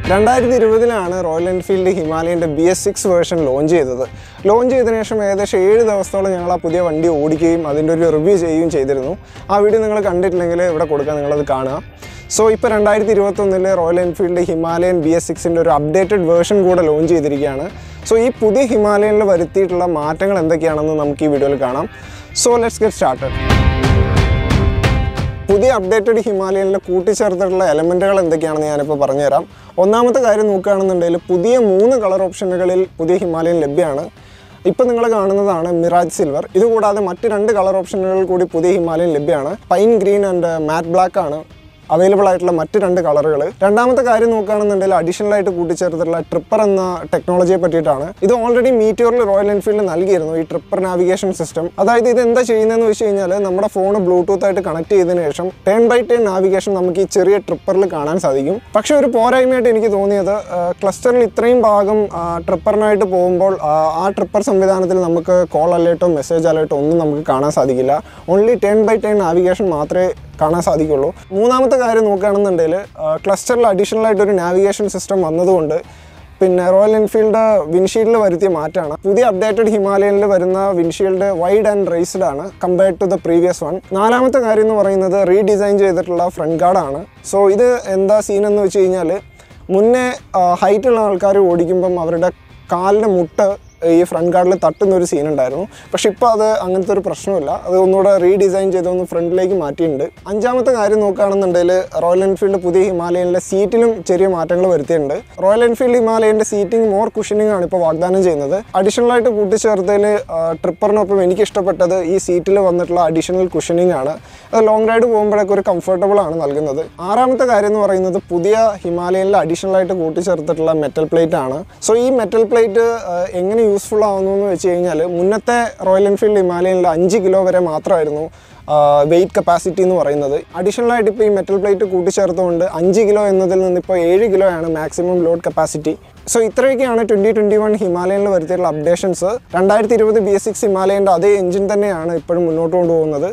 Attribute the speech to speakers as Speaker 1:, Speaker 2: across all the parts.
Speaker 1: രണ്ടായിരത്തി ഇരുപതിലാണ് Royal Enfield ഹിമാലയൻ്റെ B S six version launch ചെയ്തത് ലോഞ്ച് ചെയ്തതിനു ശേഷം ഏകദേശം ഏഴ് ദിവസത്തോളം ഞങ്ങൾ ആ പുതിയ വണ്ടി ഓടിക്കുകയും അതിൻ്റെ ഒരു റിവ്യൂ ചെയ്യുകയും ചെയ്തിരുന്നു ആ വീഡിയോ നിങ്ങൾ കണ്ടിട്ടില്ലെങ്കിൽ ഇവിടെ കൊടുക്കാം നിങ്ങളത് കാണുക സോ ഇപ്പോൾ രണ്ടായിരത്തി ഇരുപത്തൊന്നില് Royal Enfield Himalayan B S സിക്സിൻ്റെ ഒരു അപ്ഡേറ്റഡ് വേർഷൻ കൂടെ ലോഞ്ച് ചെയ്തിരിക്കുകയാണ് സോ ഈ പുതിയ ഹിമാലയനിൽ വരുത്തിയിട്ടുള്ള മാറ്റങ്ങൾ എന്തൊക്കെയാണെന്ന് നമുക്ക് ഈ വീഡിയോയിൽ കാണാം സോ ലെറ്റ്സ് ഗെറ്റ് സ്റ്റാർട്ടഡ് പുതിയ അപ്ഡേറ്റഡ് ഹിമാലയനിൽ കൂട്ടിച്ചേർത്തിട്ടുള്ള എലമെൻറ്റുകൾ എന്തൊക്കെയാണെന്ന് ഞാനിപ്പോൾ പറഞ്ഞുതരാം ഒന്നാമത്തെ കാര്യം നോക്കുകയാണെന്നുണ്ടെങ്കിൽ പുതിയ മൂന്ന് കളർ ഓപ്ഷനുകളിൽ പുതിയ ഹിമാലയൻ ലഭ്യമാണ് ഇപ്പം നിങ്ങൾ കാണുന്നതാണ് മിറാജ് സിൽവർ ഇതുകൂടാതെ മറ്റ് രണ്ട് കളർ ഓപ്ഷനുകൾ കൂടി പുതിയ ഹിമാലയൻ ലഭ്യമാണ് pine green and matte black ആണ് അവൈലബിൾ ആയിട്ടുള്ള മറ്റ് രണ്ട് കളറുകൾ രണ്ടാമത്തെ കാര്യം നോക്കുകയാണെന്നുണ്ടെങ്കിൽ അഡീഷണൽ ആയിട്ട് കൂട്ടിച്ചേർത്തിട്ടുള്ള ട്രിപ്പർ എന്ന ടെക്നോളജിയെ പറ്റിയിട്ടാണ് ഇത് ഓൾറെഡി മീറ്റിയോറിൽ റോയൽ എൻഫീൽഡ് നൽകിയിരുന്നു ഈ ട്രിപ്പർ നാവിഗേഷൻ സിസ്റ്റം അതായത് ഇത് എന്താ ചെയ്യുന്നതെന്ന് വെച്ച് കഴിഞ്ഞാൽ നമ്മുടെ ഫോൺ ബ്ലൂടൂത്ത് ആയിട്ട് കണക്ട് ചെയ്തതിനു ശേഷം ടേൺ ബൈ ടേൺ നാവിഗേഷൻ നമുക്ക് ഈ ചെറിയ ട്രിപ്പറിൽ കാണാൻ സാധിക്കും പക്ഷേ ഒരു പോരായ്മയായിട്ട് എനിക്ക് തോന്നിയത് ക്ലസ്റ്ററിൽ ഇത്രയും ഭാഗം ട്രിപ്പറിനായിട്ട് പോകുമ്പോൾ ആ, ആ ട്രിപ്പർ സംവിധാനത്തിൽ നമുക്ക് കോൾ അലേർട്ടോ മെസ്സേജ് അലേർട്ടോ ഒന്നും നമുക്ക് കാണാൻ സാധിക്കില്ല only turn by turn navigation മാത്രമേ കാണാൻ സാധിക്കുള്ളൂ മൂന്നാമത്തെ കാര്യം നോക്കുകയാണെന്നുണ്ടെങ്കിൽ ക്ലസ്റ്ററിൽ അഡീഷണൽ ആയിട്ട് ഒരു നാവിഗേഷൻ സിസ്റ്റം വന്നതുകൊണ്ട് പിന്നെ റോയൽ എൻഫീൽഡ് വിൻഷീൽഡിൽ വരുത്തിയ മാറ്റമാണ് പുതിയ അപ്ഡേറ്റഡ് ഹിമാലയനിൽ വരുന്ന വിൻഷീൽഡ് വൈഡ് ആൻഡ് റേസ്ഡ് ആണ് compared to the previous one നാലാമത്തെ കാര്യം എന്ന് പറയുന്നത് റീഡിസൈൻ ചെയ്തിട്ടുള്ള ഫ്രണ്ട് ഗാർഡാണ് സോ ഇത് എന്താ സീൻ എന്ന് വെച്ച് കഴിഞ്ഞാൽ മുന്നേ ഹൈറ്റുള്ള ആൾക്കാർ ഓടിക്കുമ്പം അവരുടെ കാലിൻ്റെ മുട്ട് ഈ ഫ്രണ്ട് ഗാർഡിൽ തട്ടുന്ന ഒരു സീൻ ഉണ്ടായിരുന്നു പക്ഷെ ഇപ്പോൾ അത് അങ്ങനത്തെ ഒരു പ്രശ്നമില്ല അത് ഒന്നുകൂടെ റീഡിസൈൻ ചെയ്തൊന്ന് ഫ്രണ്ടിലേക്ക് മാറ്റിയിട്ടുണ്ട് അഞ്ചാമത്തെ കാര്യം നോക്കുകയാണെന്നുണ്ടെങ്കിൽ റോയൽ എൻഫീൽഡ് പുതിയ ഹിമാലയനിലെ സീറ്റിലും ചെറിയ മാറ്റങ്ങൾ വരുത്തിയിട്ടുണ്ട് റോയൽ എൻഫീൽഡ് ഹിമാലയൻ്റെ സീറ്റിംഗ് മോർ കുഷനിങ് ആണ് ഇപ്പോൾ വാഗ്ദാനം ചെയ്യുന്നത് അഡീഷണൽ ആയിട്ട് കൂട്ടിച്ചേർത്തതിൽ ട്രിപ്പറിനൊപ്പം എനിക്ക് ഇഷ്ടപ്പെട്ടത് ഈ സീറ്റിൽ വന്നിട്ടുള്ള അഡീഷണൽ കുഷനിങ് ആണ് അത് ലോങ് റൈഡ് പോകുമ്പോഴൊക്കെ ഒരു കംഫർട്ടബിൾ ആണ് നൽകുന്നത് ആറാമത്തെ കാര്യം എന്ന് പറയുന്നത് പുതിയ ഹിമാലയനിൽ അഡീഷണൽ ആയിട്ട് കൂട്ടിച്ചേർത്തിട്ടുള്ള മെറ്റൽ പ്ലേറ്റ് ആണ് സോ ഈ മെറ്റൽ പ്ലേറ്റ് എങ്ങനെ യൂസ്ഫുൾ ആവുന്നു എന്ന് വെച്ച് കഴിഞ്ഞാൽ മുന്നത്തെ റോയൽ എൻഫീൽഡ് ഹിമാലയനിൽ അഞ്ച് കിലോ വരെ മാത്രമായിരുന്നു വെയിറ്റ് കപ്പാസിറ്റി എന്ന് പറയുന്നത് അഡീഷണൽ ആയിട്ട് ഇപ്പോൾ ഈ മെറ്റൽ പ്ലേറ്റ് കൂട്ടിച്ചേർത്തുകൊണ്ട് അഞ്ച് കിലോ എന്നതിൽ നിന്ന് ഇപ്പോൾ ഏഴ് കിലോ ആണ് മാക്സിമം ലോഡ് കപ്പാസിറ്റി സോ ഇത്രയൊക്കെയാണ് ട്വൻറ്റി ട്വൻറ്റി വൺ ഹിമാലയനിൽ വരുത്തിയിട്ടുള്ള അപ്ഡേഷൻസ് രണ്ടായിരത്തി ഇരുപത് ബി എസ് സിക്സ് ഹിമാലയൻ്റെ അതേ എഞ്ചിൻ തന്നെയാണ് ഇപ്പോഴും മുന്നോട്ട് കൊണ്ടുപോകുന്നത്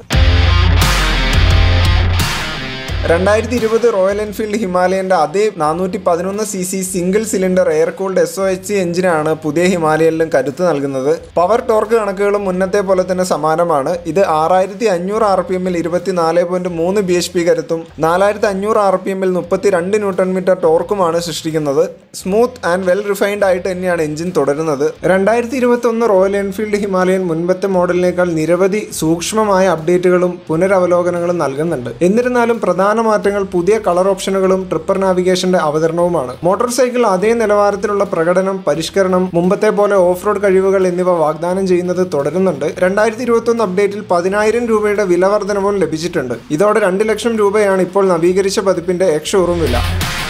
Speaker 1: രണ്ടായിരത്തി ഇരുപത് റോയൽ എൻഫീൽഡ് ഹിമാലയൻ്റെ അതേ നാനൂറ്റി പതിനൊന്ന് C C single cylinder air cooled S O H C എഞ്ചിനാണ് പുതിയ ഹിമാലയനിലും കരുത്ത് നൽകുന്നത് പവർ ടോർക്ക് കണക്കുകളും മുന്നത്തെ പോലെ തന്നെ സമാനമാണ് ഇത് ആറായിരത്തി അഞ്ഞൂറ് ആർ പി എമ്മിൽ ഇരുപത്തിനാല് പോയിന്റ് മൂന്ന് ബി എച്ച് പി കരുത്തും നാലായിരത്തി അഞ്ഞൂറ് ആർ പി എമ്മിൽ മുപ്പത്തി രണ്ട് ന്യൂട്ടൺ മീറ്റർ ടോർക്കുമാണ് സൃഷ്ടിക്കുന്നത് സ്മൂത്ത് ആൻഡ് വെൽ റിഫൈൻഡ് ആയിട്ട് തന്നെയാണ് എഞ്ചിൻ തുടരുന്നത് രണ്ടായിരത്തി ഇരുപത്തി ഒന്ന് റോയൽ എൻഫീൽഡ് ഹിമാലയൻ മുൻപത്തെ മോഡലിനേക്കാൾ നിരവധി സൂക്ഷ്മമായ അപ്ഡേറ്റുകളും പുനരവലോകനങ്ങളും നൽകുന്നുണ്ട് എന്നിരുന്നാലും പ്രധാന മാറ്റങ്ങൾ പുതിയ കളർ ഓപ്ഷനുകളും ട്രിപ്പർ നാവിഗേഷന്റെ അവതരണവുമാണ് മോട്ടോർ സൈക്കിൾ അതേ നിലവാരത്തിലുള്ള പ്രകടനം പരിഷ്കരണം മുമ്പത്തെ പോലെ ഓഫ് റോഡ് കഴിവുകൾ എന്നിവ വാഗ്ദാനം ചെയ്യുന്നത് തുടരുന്നുണ്ട് രണ്ടായിരത്തി ഇരുപത്തി ഒന്ന് അപ്ഡേറ്റിൽ പതിനായിരം രൂപയുടെ വില വർധനവും ലഭിച്ചിട്ടുണ്ട് ഇതോടെ രണ്ട് ലക്ഷം രൂപയാണ് ഇപ്പോൾ നവീകരിച്ച പതിപ്പിന്റെ എക്സ് ഷോറൂം വില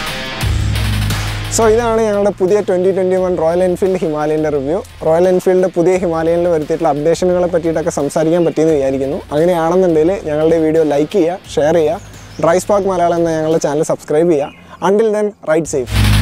Speaker 1: സോ ഇതാണ് ഞങ്ങളുടെ പുതിയ twenty twenty one Royal Enfield ഹിമാലയൻ്റെ റിവ്യൂ റോയൽ എൻഫീൽഡ് പുതിയ ഹിമാലയനിൽ വരുത്തിയിട്ടുള്ള അപ്ഡേഷനുകളെ പറ്റിയിട്ടൊക്കെ സംസാരിക്കാൻ പറ്റിയെന്ന് വിചാരിക്കുന്നു അങ്ങനെയാണെന്നുണ്ടെങ്കിൽ ഞങ്ങളുടെ വീഡിയോ ലൈക്ക് ചെയ്യുക ഷെയർ ചെയ്യുക ഡ്രൈ സ്പാർക്ക് മലയാളം എന്ന ഞങ്ങളുടെ ചാനൽ സബ്സ്ക്രൈബ് ചെയ്യുക അണ്ടിൽ ദെൻ റൈറ്റ് സേഫ്